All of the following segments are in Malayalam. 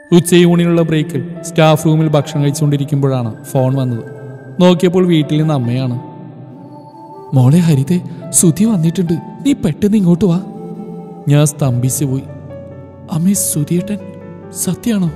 ഉച്ചയൂണിനുള്ള ബ്രേക്കിൽ സ്റ്റാഫ് റൂമിൽ ഭക്ഷണം കഴിച്ചുകൊണ്ടിരിക്കുമ്പോഴാണ് ഫോൺ വന്നത് നോക്കിയപ്പോൾ വീട്ടിൽ നിന്ന് അമ്മയാണ് മോളെ ഹരിതേ സുധി വന്നിട്ടുണ്ട് നീ പെട്ടെന്ന് ഇങ്ങോട്ട് വാ ഞാൻ സ്തംഭിച്ചു പോയി അമ്മേ സുധിയേട്ടൻ സത്യാണോ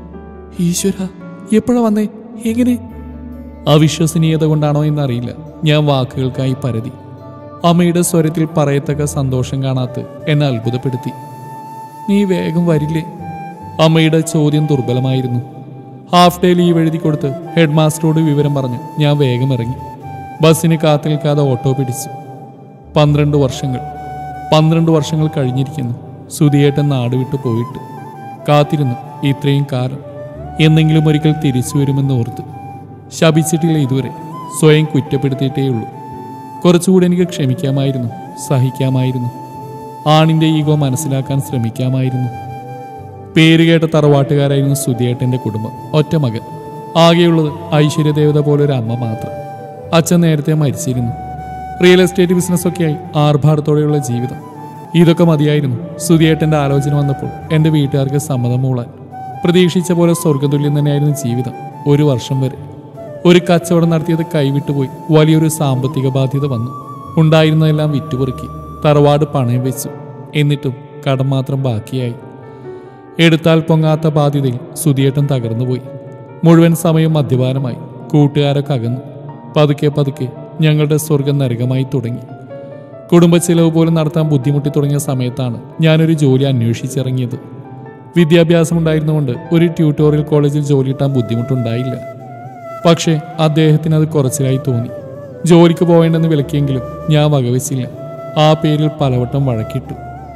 ഈശ്വര എപ്പോഴാ വന്നേ എങ്ങനെ അവിശ്വസനീയത കൊണ്ടാണോ എന്നറിയില്ല ഞാൻ വാക്കുകൾക്കായി പരതി അമ്മയുടെ സ്വരത്തിൽ പറയത്തക്ക സന്തോഷം കാണാത്ത എന്നെ അത്ഭുതപ്പെടുത്തി നീ വേഗം വരില്ലേ അമ്മയുടെ ചോദ്യം ദുർബലമായിരുന്നു ഹാഫ് ഡേ ലീവ് എഴുതി കൊടുത്ത് ഹെഡ് മാസ്റ്ററോട് വിവരം പറഞ്ഞു ഞാൻ വേഗം ഇറങ്ങി ബസ്സിന് കാത്തു നിൽക്കാതെ ഓട്ടോ പിടിച്ചു പന്ത്രണ്ട് വർഷങ്ങൾ പന്ത്രണ്ട് വർഷങ്ങൾ കഴിഞ്ഞിരിക്കുന്നു സുധിയേട്ടൻ നാട് വിട്ടു പോയിട്ട് കാത്തിരുന്നു ഇത്രയും കാലം എന്നെങ്കിലും ഒരിക്കൽ തിരിച്ചു വരുമെന്ന് ഓർത്ത് ശപിച്ചിട്ടില്ല ഇതുവരെ സ്വയം കുറ്റപ്പെടുത്തിയിട്ടേയുള്ളൂ കുറച്ചുകൂടി എനിക്ക് ക്ഷമിക്കാമായിരുന്നു സഹിക്കാമായിരുന്നു ആണിന്റെ ഈഗോ മനസ്സിലാക്കാൻ ശ്രമിക്കാമായിരുന്നു പേരുകേട്ട തറവാട്ടുകാരായിരുന്നു സുധിയേട്ടന്റെ കുടുംബം ഒറ്റ മകൻ ആകെയുള്ളത് ഐശ്വര്യദേവത പോലെ ഒരു അമ്മ മാത്രം അച്ഛൻ നേരത്തെ മരിച്ചിരുന്നു റിയൽ എസ്റ്റേറ്റ് ബിസിനസ്സൊക്കെയായി ആർഭാടത്തോടെയുള്ള ജീവിതം ഇതൊക്കെ മതിയായിരുന്നു സുധിയേട്ടന്റെ ആലോചന വന്നപ്പോൾ എൻ്റെ വീട്ടുകാർക്ക് സമ്മതം മൂളാൻ പ്രതീക്ഷിച്ച പോലെ സ്വർഗതുല്യം തന്നെയായിരുന്നു ജീവിതം ഒരു വർഷം വരെ ഒരു കച്ചവടം നടത്തിയത് കൈവിട്ടുപോയി വലിയൊരു സാമ്പത്തിക ബാധ്യത വന്നു ഉണ്ടായിരുന്നതെല്ലാം വിറ്റുപെറുക്കി തറവാട് പണയം വെച്ചു എന്നിട്ടും കടം മാത്രം ബാക്കിയായി എടുത്താൽ പൊങ്ങാത്ത ബാധ്യതയിൽ സുധിയേട്ടൻ തകർന്നുപോയി മുഴുവൻ സമയം മദ്യപാനമായി കൂട്ടുകാരൊക്കെ അകന്നു പതുക്കെ പതുക്കെ ഞങ്ങളുടെ സ്വർഗം നരകമായി തുടങ്ങി കുടുംബ ചെലവ് പോലും നടത്താൻ ബുദ്ധിമുട്ടി തുടങ്ങിയ സമയത്താണ് ഞാനൊരു ജോലി അന്വേഷിച്ചിറങ്ങിയത് വിദ്യാഭ്യാസം ഉണ്ടായിരുന്നുകൊണ്ട് ഒരു ട്യൂട്ടോറിയൽ കോളേജിൽ ജോലി കിട്ടാൻ ബുദ്ധിമുട്ടുണ്ടായില്ല പക്ഷേ അദ്ദേഹത്തിന് അത് കുറച്ചിലായി തോന്നി ജോലിക്ക് പോവേണ്ടെന്ന് വിലക്കിയെങ്കിലും ഞാൻ വകവെച്ചില്ല ആ പേരിൽ പലവട്ടം വഴക്കിട്ടു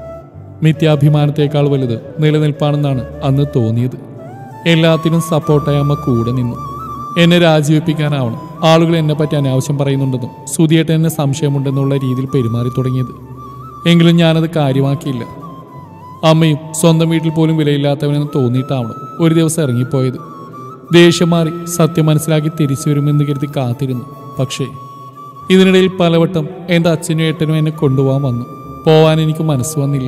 മിഥ്യാഭിമാനത്തേക്കാൾ വലുത് നിലനിൽപ്പാണെന്നാണ് അന്ന് തോന്നിയത് എല്ലാത്തിനും സപ്പോർട്ടായി അമ്മ കൂടെ നിന്നു എന്നെ രാജിവെപ്പിക്കാനാവണം ആളുകൾ എന്നെ പറ്റി അനാവശ്യം പറയുന്നുണ്ടെന്നും സുധിയേട്ടൻ എന്നെ സംശയമുണ്ടെന്നുള്ള രീതിയിൽ പെരുമാറി തുടങ്ങിയത് എങ്കിലും ഞാനത് കാര്യമാക്കിയില്ല അമ്മയും സ്വന്തം വീട്ടിൽ പോലും വിലയില്ലാത്തവനെന്ന് തോന്നിയിട്ടാവണം ഒരു ദിവസം ഇറങ്ങിപ്പോയത് ദേഷ്യം മാറി സത്യം മനസ്സിലാക്കി തിരിച്ചു വരുമെന്ന് കരുതി കാത്തിരുന്നു പക്ഷേ ഇതിനിടയിൽ പലവട്ടം എൻ്റെ അച്ഛനും ഏട്ടനും എന്നെ കൊണ്ടുപോകാൻ വന്നു പോവാൻ എനിക്ക് മനസ്സ് വന്നില്ല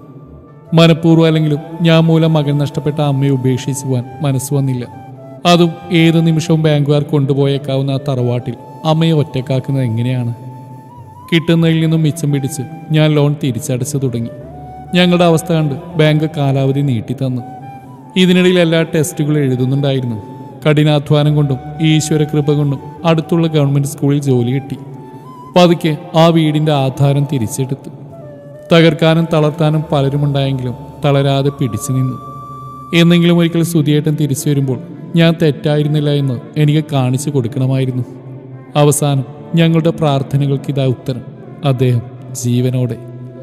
മനഃപൂർവ്വം അല്ലെങ്കിലും ഞാൻ മൂലം മകൻ നഷ്ടപ്പെട്ട അമ്മയെ ഉപേക്ഷിച്ചു പോകാൻ മനസ്സ് വന്നില്ല അതും ഏത് നിമിഷവും ബാങ്കുകാർ കൊണ്ടുപോയേക്കാവുന്ന ആ തറവാട്ടിൽ അമ്മയെ ഒറ്റക്കാക്കുന്നത് എങ്ങനെയാണ് കിട്ടുന്നതിൽ നിന്നും മിച്ചം പിടിച്ച് ഞാൻ ലോൺ തിരിച്ചടച്ചു തുടങ്ങി ഞങ്ങളുടെ അവസ്ഥ കണ്ട് ബാങ്ക് കാലാവധി നീട്ടിത്തന്നു ഇതിനിടയിൽ എല്ലാ ടെസ്റ്റുകളും എഴുതുന്നുണ്ടായിരുന്നു കഠിനാധ്വാനം കൊണ്ടും ഈശ്വര കൃപ കൊണ്ടും അടുത്തുള്ള ഗവൺമെന്റ് സ്കൂളിൽ ജോലി കിട്ടി പതുക്കെ ആ വീടിന്റെ ആധാരം തിരിച്ചെടുത്തു തകർക്കാനും തളർത്താനും പലരുമുണ്ടായെങ്കിലും തളരാതെ പിടിച്ചു നിന്നു എന്നെങ്കിലും ഒരിക്കൽ സുധിയേട്ടൻ തിരിച്ചു വരുമ്പോൾ ഞാൻ തെറ്റായിരുന്നില്ല എന്ന് എനിക്ക് കാണിച്ചു കൊടുക്കണമായിരുന്നു അവസാനം ഞങ്ങളുടെ പ്രാർത്ഥനകൾക്ക് ഇതാ ഉത്തരം അദ്ദേഹം ജീവനോടെ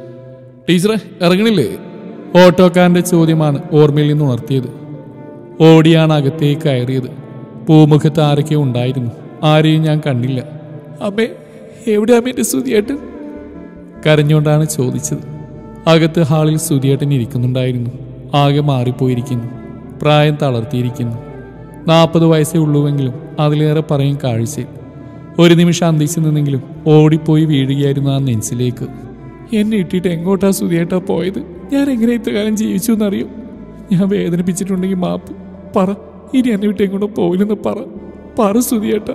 ടീച്ചറെ ഇറങ്ങണില്ലേ ഓട്ടോക്കാരന്റെ ചോദ്യമാണ് ഓർമ്മയിൽ നിന്ന് ഉണർത്തിയത് ഓടിയാണ് അകത്തേക്ക് കയറിയത് പൂമുഖത്ത് ആരൊക്കെയോ ഉണ്ടായിരുന്നു ആരെയും ഞാൻ കണ്ടില്ല അമ്മേ എവിടെ അമ്മേന്റെ സുതിയേട്ടൻ കരഞ്ഞുകൊണ്ടാണ് ചോദിച്ചത് അകത്ത് ഹാളിൽ സുതിയേട്ടൻ ഇരിക്കുന്നുണ്ടായിരുന്നു ആകെ മാറിപ്പോയിരിക്കുന്നു പ്രായം തളർത്തിയിരിക്കുന്നു നാൽപ്പത് വയസ്സേ ഉള്ളൂവെങ്കിലും അതിലേറെ പറയും കാഴ്ചയിൽ ഒരു നിമിഷം അന്തിച്ചു നിന്നെങ്കിലും ഓടിപ്പോയി വീഴുകയായിരുന്നു ആ നെഞ്ചിലേക്ക് എന്നെ ഇട്ടിട്ട് എങ്ങോട്ടാ സുതിയേട്ടാ പോയത് ഞാൻ എങ്ങനെ ഇത്രകാലം ജീവിച്ചു എന്നറിയോ ഞാൻ വേദനിപ്പിച്ചിട്ടുണ്ടെങ്കിൽ മാപ്പ് പറ ഇനി എന്നെ വിട്ട് എങ്ങോട്ടും പോയില്ലെന്ന് പറ പറ സുതിയേട്ടാ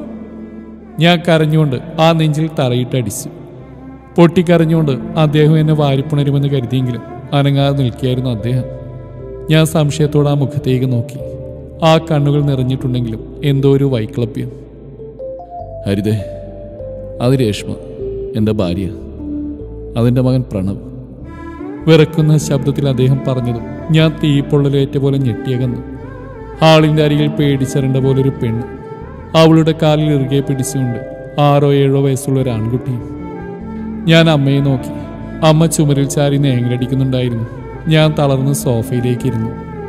ഞാൻ കരഞ്ഞുകൊണ്ട് ആ നെഞ്ചിൽ തറയിട്ടടിച്ചു പൊട്ടിക്കരഞ്ഞുകൊണ്ട് അദ്ദേഹം എന്നെ വാരിപ്പുണരുമെന്ന് കരുതിയെങ്കിലും അനങ്ങാതെ നിൽക്കുകയായിരുന്നു അദ്ദേഹം ഞാൻ സംശയത്തോടെ ആ മുഖത്തേക്ക് നോക്കി ആ കണ്ണുകൾ നിറഞ്ഞിട്ടുണ്ടെങ്കിലും എന്തോ ഒരു വൈക്ലഭ്യം ഹരിതേ അത് രേഷ്മ എൻ്റെ ഭാര്യ അതിൻ്റെ മകൻ പ്രണവ് വിറക്കുന്ന ശബ്ദത്തിൽ അദ്ദേഹം പറഞ്ഞതും ഞാൻ തീപ്പൊള്ളലേറ്റ പോലെ ഞെട്ടിയകന്നു ഹാളിൻ്റെ അരികിൽ പേടിച്ചറിണ്ട പോലെ ഒരു പെണ്ണ് അവളുടെ കാലിൽ ഇറുകെ പിടിച്ചുകൊണ്ട് ആറോ ഏഴോ വയസ്സുള്ള ഒരു ആൺകുട്ടിയും ഞാൻ അമ്മയെ നോക്കി അമ്മ ചുമരിൽ ചാരി നേങ്ങലടിക്കുന്നുണ്ടായിരുന്നു ഞാൻ തളർന്ന് സോഫയിലേക്ക് ഇരുന്നു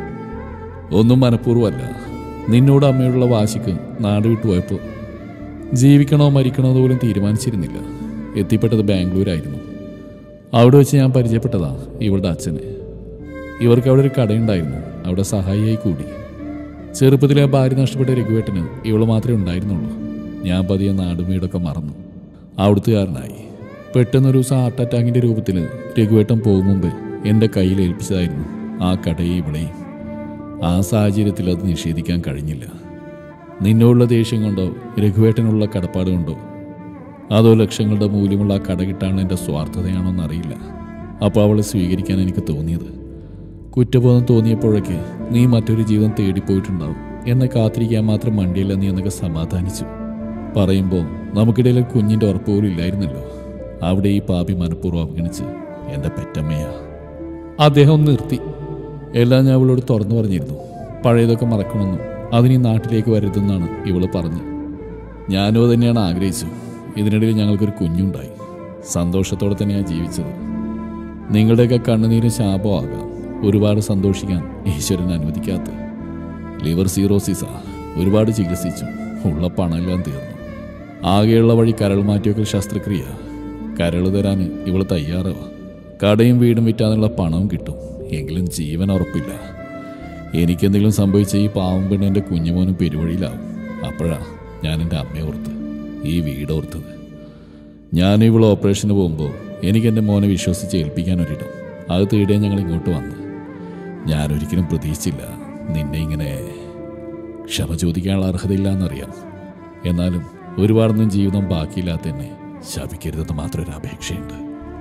ഒന്നും മനഃപൂർവ്വമല്ല നിന്നോട് അമ്മയോടുള്ള വാശിക്ക് നാട് വിട്ടു പോയപ്പോൾ ജീവിക്കണോ മരിക്കണോ എന്ന് പോലും തീരുമാനിച്ചിരുന്നില്ല എത്തിപ്പെട്ടത് ബാംഗ്ലൂരായിരുന്നു അവിടെ വെച്ച് ഞാൻ പരിചയപ്പെട്ടതാ ഇവളുടെ അച്ഛനെ ഇവർക്ക് അവിടെ ഒരു കടയുണ്ടായിരുന്നു അവിടെ സഹായിയായി കൂടി ചെറുപ്പത്തിലെ ഭാര്യ നഷ്ടപ്പെട്ട രഘുവേട്ടന് ഇവള് മാത്രമേ ഉണ്ടായിരുന്നുള്ളൂ ഞാൻ പതിയെ നാടും വീടൊക്കെ മറന്നു അവിടുത്തുകാരനായി പെട്ടെന്നൊരു ദിവസം ഹാർട്ട് അറ്റാക്കിൻ്റെ രൂപത്തിൽ രഘുവേട്ടൻ പോകും മുമ്പ് എൻ്റെ കയ്യിൽ ഏൽപ്പിച്ചതായിരുന്നു ആ കടയെ ഇവിടെയും ആ സാഹചര്യത്തിൽ അത് നിഷേധിക്കാൻ കഴിഞ്ഞില്ല നിന്നോടുള്ള ദേഷ്യം കൊണ്ടോ രഘുവേട്ടനുള്ള കടപ്പാട് കൊണ്ടോ അതോ ലക്ഷങ്ങളുടെ മൂല്യമുള്ള ആ കട കിട്ടാനുള്ള എൻ്റെ സ്വാർത്ഥതയാണോ എന്നറിയില്ല അപ്പോൾ അവളെ സ്വീകരിക്കാൻ എനിക്ക് തോന്നിയത് കുറ്റബോധം തോന്നിയപ്പോഴൊക്കെ നീ മറ്റൊരു ജീവിതം തേടിപ്പോയിട്ടുണ്ടാവും എന്നെ കാത്തിരിക്കാൻ മാത്രം മണ്ടിയില്ല നീ എന്നൊക്കെ സമാധാനിച്ചു പറയുമ്പോൾ നമുക്കിടയിൽ ഒരു കുഞ്ഞിൻ്റെ ഉറപ്പ് പോലും ഇല്ലായിരുന്നല്ലോ അവിടെ ഈ പാപി മനഃപൂർവ്വം അവഗണിച്ച് എൻ്റെ പെറ്റമ്മയാ അദ്ദേഹം നിർത്തി എല്ലാം ഞാൻ അവളോട് തുറന്നു പറഞ്ഞിരുന്നു പഴയതൊക്കെ മറക്കണമെന്നും അതിന് ഈ നാട്ടിലേക്ക് വരരുതെന്നാണ് ഇവള് പറഞ്ഞ് ഞാനും അത് തന്നെയാണ് ആഗ്രഹിച്ചു ഇതിനിടയിൽ ഞങ്ങൾക്കൊരു കുഞ്ഞുണ്ടായി സന്തോഷത്തോടെ തന്നെയാണ് ജീവിച്ചത് നിങ്ങളുടെയൊക്കെ കണ്ണുനീരും ശാപമാകാം ഒരുപാട് സന്തോഷിക്കാൻ ഈശ്വരൻ അനുവദിക്കാത്ത ലിവർ സീറോസിസാ ഒരുപാട് ചികിത്സിച്ചു ഉള്ള പണമെല്ലാം തീർന്നു ആകെയുള്ള വഴി കരൾ മാറ്റിവെക്കൽ ശസ്ത്രക്രിയ കരൾ തരാൻ ഇവൾ തയ്യാറാവാ കടയും വീടും വിറ്റാനുള്ള പണവും കിട്ടും എങ്കിലും ജീവൻ ഉറപ്പില്ല എനിക്കെന്തെങ്കിലും സംഭവിച്ച ഈ പാവം പെണ്ണ് എൻ്റെ കുഞ്ഞുമോനും പെരുവഴിയിലാവും അപ്പോഴാ ഞാൻ എൻ്റെ അമ്മയെ ഓർത്ത് ഈ വീട് ഓർത്തത് ഞാൻ ഇവൾ ഓപ്പറേഷന് പോകുമ്പോൾ എനിക്ക് എൻ്റെ മോനെ വിശ്വസിച്ച് ഏൽപ്പിക്കാൻ ഒരിടം അത് തേടിയാൽ ഞങ്ങൾ ഇങ്ങോട്ട് വന്ന് ഞാനൊരിക്കലും പ്രതീക്ഷിച്ചില്ല നിന്നെ ഇങ്ങനെ ക്ഷമ ചോദിക്കാനുള്ള അർഹതയില്ല എന്നറിയാം എന്നാലും ഒരുപാടൊന്നും ജീവിതം ബാക്കിയില്ലാത്ത എന്നെ ശപിക്കരുതെന്ന് മാത്രം ഒരു അപേക്ഷയുണ്ട്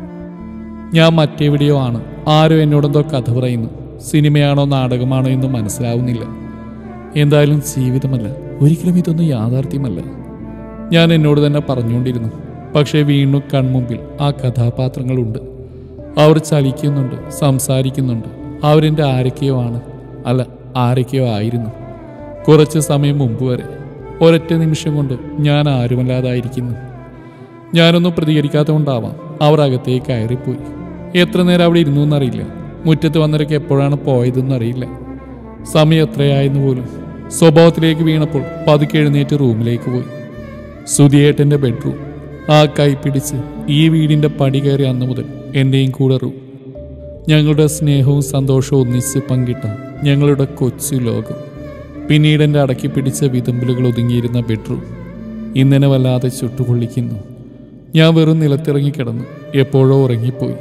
ഞാൻ മറ്റെവിടെയോ ആണ് ആരോ എന്നോടെന്തോ കഥ പറയുന്നു സിനിമയാണോ നാടകമാണോ എന്ന് മനസ്സിലാവുന്നില്ല എന്തായാലും ജീവിതമല്ല ഒരിക്കലും ഇതൊന്നും യാഥാർത്ഥ്യമല്ല ഞാൻ എന്നോട് തന്നെ പറഞ്ഞുകൊണ്ടിരുന്നു പക്ഷേ വീണ്ടും കൺമുമ്പിൽ ആ കഥാപാത്രങ്ങളുണ്ട് അവർ ചലിക്കുന്നുണ്ട് സംസാരിക്കുന്നുണ്ട് അവരെൻ്റെ ആരൊക്കെയോ ആണ് അല്ല ആരൊക്കെയോ ആയിരുന്നു കുറച്ച് സമയം മുമ്പ് വരെ ഒരൊറ്റ നിമിഷം കൊണ്ട് ഞാൻ ആരുമല്ലാതായിരിക്കുന്നു ഞാനൊന്നും പ്രതികരിക്കാത്തതുകൊണ്ടാവാം അവർ അകത്തേക്ക് കയറിപ്പോയി എത്ര നേരം അവിടെ ഇരുന്നു എന്നറിയില്ല മുറ്റത്ത് വന്നവരൊക്കെ എപ്പോഴാണ് പോയതെന്ന് അറിയില്ല സമയം എത്രയായെന്ന് പോലും സ്വഭാവത്തിലേക്ക് വീണപ്പോൾ പതുക്കെ എഴുന്നേറ്റ് റൂമിലേക്ക് പോയി സുധിയേട്ടൻ്റെ ബെഡ്റൂം ആ കൈ പിടിച്ച് ഈ വീടിൻ്റെ പടി കയറി അന്ന് മുതൽ എൻ്റെയും കൂടെ റൂം ഞങ്ങളുടെ സ്നേഹവും സന്തോഷവും ഒന്നിച്ച് പങ്കിട്ട ഞങ്ങളുടെ കൊച്ചു ലോകം പിന്നീട് എൻ്റെ അടക്കി പിടിച്ച വിതമ്പലുകൾ ഒതുങ്ങിയിരുന്ന ബെഡ്റൂം ഇന്നലെ വല്ലാതെ ചുട്ടുപൊള്ളിക്കുന്നു ഞാൻ വെറും നിലത്തിറങ്ങി കിടന്നു എപ്പോഴോ ഉറങ്ങിപ്പോയി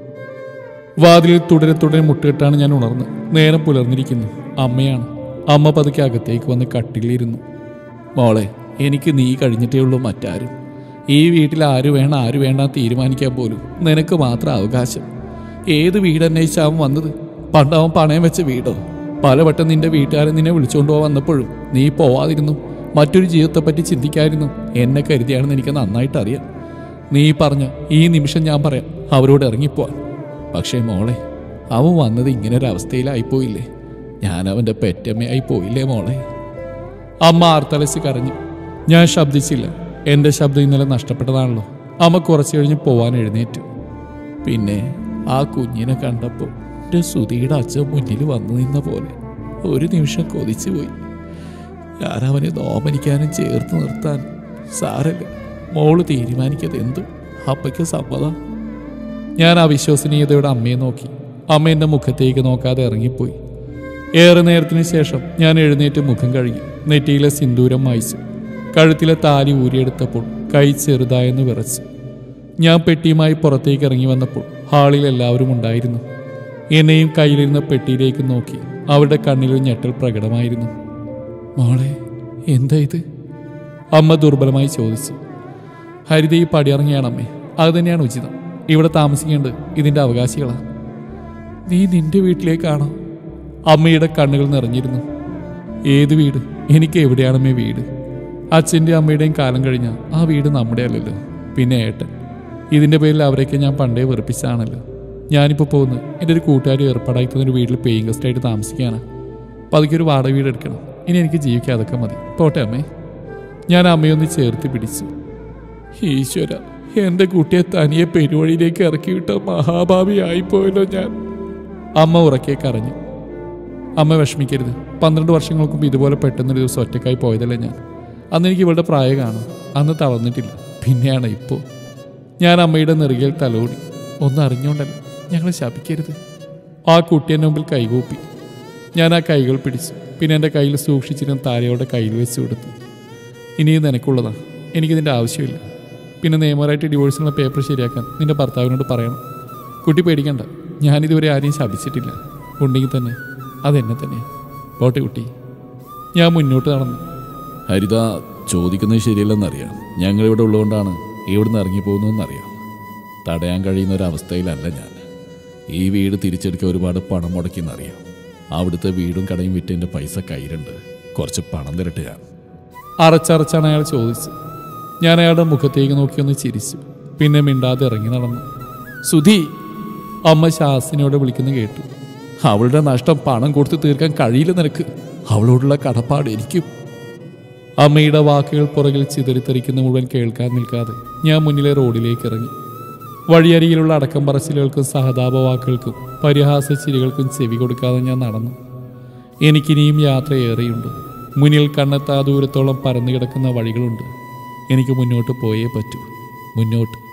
വാതിലിൽ തുടരെ തുടരെ മുട്ടിട്ടാണ് ഞാൻ ഉണർന്ന് നേരം പുലർന്നിരിക്കുന്നു അമ്മയാണ് അമ്മ പതുക്കെ അകത്തേക്ക് വന്ന് കട്ടിലിരുന്നു മോളെ എനിക്ക് നീ കഴിഞ്ഞിട്ടേ ഉള്ളൂ മറ്റാരും ഈ വീട്ടിൽ ആര് വേണം ആര് വേണ്ട തീരുമാനിക്കാൻ പോലും നിനക്ക് മാത്രം അവകാശം ഏത് വീട് അന്വേഷിച്ചാവും വന്നത് പണ്ടവൻ പണയം വെച്ച വീടോ പലവട്ടം നിന്റെ വീട്ടുകാരൻ നിന്നെ വിളിച്ചുകൊണ്ട് പോകാൻ വന്നപ്പോഴും നീ പോവാതിരുന്നു മറ്റൊരു ജീവിതത്തെപ്പറ്റി ചിന്തിക്കായിരുന്നു എന്നെ കരുതിയാണെന്ന് എനിക്ക് നന്നായിട്ട് അറിയാം നീ പറഞ്ഞ ഈ നിമിഷം ഞാൻ പറയാം അവരോട് ഇറങ്ങിപ്പോവാൻ പക്ഷേ മോളെ അവൻ വന്നത് ഇങ്ങനെ ഒരു അവസ്ഥയിലായിപ്പോയില്ലേ ഞാൻ അവൻ്റെ പെറ്റമ്മയായി പോയില്ലേ മോളെ അമ്മ ആർത്തലച്ച് കരഞ്ഞു ഞാൻ ശബ്ദിച്ചില്ല എൻ്റെ ശബ്ദം ഇന്നലെ നഷ്ടപ്പെട്ടതാണല്ലോ അമ്മ കുറച്ച് കഴിഞ്ഞ് പോവാൻ എഴുന്നേറ്റു പിന്നെ ആ കുഞ്ഞിനെ കണ്ടപ്പോൾ എൻ്റെ സുധിയുടെ അച്ഛൻ മുന്നിൽ വന്നു നിന്ന പോലെ ഒരു നിമിഷം കൊതിച്ചു പോയി ഞാൻ അവനെ നോമനിക്കാനും ചേർത്ത് നിർത്താൻ സാരല്ല മോള് തീരുമാനിക്കത് എന്തും അപ്പയ്ക്ക് സമ്മതം ഞാൻ അവിശ്വസനീയതയുടെ അമ്മയെ നോക്കി അമ്മ എൻ്റെ മുഖത്തേക്ക് നോക്കാതെ ഇറങ്ങിപ്പോയി ഏറെ നേരത്തിന് ശേഷം ഞാൻ എഴുന്നേറ്റ് മുഖം കഴുകി നെറ്റിയിലെ സിന്ദൂരം മായിച്ചു കഴുത്തിലെ താലി ഊരിയെടുത്തപ്പോൾ കൈ ചെറുതായെന്ന് വിറച്ചു ഞാൻ പെട്ടിയുമായി പുറത്തേക്ക് ഇറങ്ങി വന്നപ്പോൾ ഹാളിൽ എല്ലാവരും ഉണ്ടായിരുന്നു എന്നെയും കയ്യിലിരുന്ന പെട്ടിയിലേക്ക് നോക്കി അവരുടെ കണ്ണിലൊരു ഞെട്ടൽ പ്രകടമായിരുന്നു മോളെ എന്താ ഇത് അമ്മ ദുർബലമായി ചോദിച്ചു ഹരിത ഈ പടിയിറങ്ങിയാണ് അമ്മേ അത് തന്നെയാണ് ഉചിതം ഇവിടെ താമസിക്കേണ്ടത് ഇതിന്റെ അവകാശികളാ നീ നിന്റെ വീട്ടിലേക്കാണോ അമ്മയുടെ കണ്ണുകൾ നിറഞ്ഞിരുന്നു ഏത് വീട് എനിക്ക് എവിടെയാണമ്മേ വീട് അച്ഛൻ്റെ അമ്മയുടെയും കാലം കഴിഞ്ഞാൽ ആ വീട് നമ്മുടെ അല്ലല്ലോ പിന്നെ ഏട്ടൻ ഇതിൻ്റെ പേരിൽ അവരെയൊക്കെ ഞാൻ പണ്ടേ വെറുപ്പിച്ചാണല്ലോ ഞാനിപ്പോൾ പോകുന്നത് എൻ്റെ ഒരു കൂട്ടുകാർ ഏർപ്പാടായി തന്നൊരു വീട്ടിൽ പേയിങ് ഗസ്റ്റായിട്ട് താമസിക്കുകയാണ് പതുക്കെ ഒരു വാടക വീട് എടുക്കണം ഇനി എനിക്ക് ജീവിക്കാൻ അതൊക്കെ മതി പോട്ടെ അമ്മേ ഞാൻ അമ്മയൊന്ന് ചേർത്ത് പിടിച്ചു ഈശ്വര എൻ്റെ കുട്ടിയെ തനിയെ പെരുവഴിയിലേക്ക് ഇറക്കി വിട്ട മഹാഭാവിയായിപ്പോയല്ലോ ഞാൻ അമ്മ ഉറക്കെ കരഞ്ഞു അമ്മ വിഷമിക്കരുത് പന്ത്രണ്ട് വർഷങ്ങൾക്ക് മുമ്പ് ഇതുപോലെ പെട്ടെന്നൊരു ദിവസം ഒറ്റക്കായി പോയതല്ലേ ഞാൻ അന്ന് എനിക്ക് ഇവളുടെ പ്രായം കാണും അന്ന് തളർന്നിട്ടില്ല പിന്നെയാണ് ഇപ്പോൾ ഞാൻ അമ്മയുടെ നെറുകയിൽ തലോടി ഒന്ന് അറിഞ്ഞുകൊണ്ടല്ല ഞങ്ങളെ ശപിക്കരുത് ആ കുട്ടി എൻ്റെ മുമ്പിൽ കൈകൂപ്പി ഞാൻ ആ കൈകൾ പിടിച്ചു പിന്നെ എൻ്റെ കയ്യിൽ സൂക്ഷിച്ചിരുന്ന താരയോടെ കയ്യിൽ വെച്ച് കൊടുത്തു ഇനിയും നിനക്കുള്ളതാണ് എനിക്കിതിൻ്റെ ആവശ്യമില്ല പിന്നെ നിയമപരമായിട്ട് ഡിവോഴ്സിനുള്ള പേപ്പർ ശരിയാക്കാൻ നിന്റെ ഭർത്താവിനോട് പറയണം കുട്ടി പേടിക്കണ്ട ഞാനിതുവരെ ആരെയും ശപിച്ചിട്ടില്ല ഉണ്ടെങ്കിൽ തന്നെ അതെന്നെ തന്നെയാണ് പോട്ടെ കുട്ടി ഞാൻ മുന്നോട്ട് നടന്നു ഹരിത ചോദിക്കുന്നത് ശരിയല്ലെന്നറിയാം ഞങ്ങളിവിടെ ഉള്ളതുകൊണ്ടാണ് ഇവിടുന്ന് ഇറങ്ങിപ്പോകുന്നതെന്നറിയാം തടയാൻ കഴിയുന്ന ഒരവസ്ഥയിലല്ല ഞാൻ ഈ വീട് തിരിച്ചെടുക്കാൻ ഒരുപാട് പണം മുടക്കിയെന്നറിയാം അവിടുത്തെ വീടും കടയും വിറ്റതിൻ്റെ പൈസ കയ്യിലുണ്ട് കുറച്ച് പണം തരട്ടെ ഞാൻ അറച്ചറച്ചാണ് അയാൾ ചോദിച്ചത് ഞാൻ അയാളുടെ മുഖത്തേക്ക് നോക്കി ഒന്ന് ചിരിച്ചു പിന്നെ മിണ്ടാതെ ഇറങ്ങി നടന്നു സുധി അമ്മ ശാസിനോട് വിളിക്കുന്ന കേട്ടു അവളുടെ നഷ്ടം പണം കൊടുത്ത് തീർക്കാൻ കഴിയില്ല നിനക്ക് അവളോടുള്ള കടപ്പാട് എനിക്കും അമ്മയുടെ വാക്കുകൾ പുറകിൽ ചിതറിത്തെറിക്കുന്ന മുഴുവൻ കേൾക്കാൻ നിൽക്കാതെ ഞാൻ മുന്നിലെ റോഡിലേക്ക് ഇറങ്ങി വഴിയരികിലുള്ള അടക്കം പറച്ചിലുകൾക്കും സഹതാപ വാക്കുകൾക്കും പരിഹാസ ചിരികൾക്കും ചെവി കൊടുക്കാതെ ഞാൻ നടന്നു എനിക്കിനിയും യാത്രയേറെയുണ്ട് മുന്നിൽ കണ്ണെത്താ ദൂരത്തോളം പരന്നു കിടക്കുന്ന വഴികളുണ്ട് എനിക്ക് മുന്നോട്ട് പോയേ പറ്റൂ മുന്നോട്ട്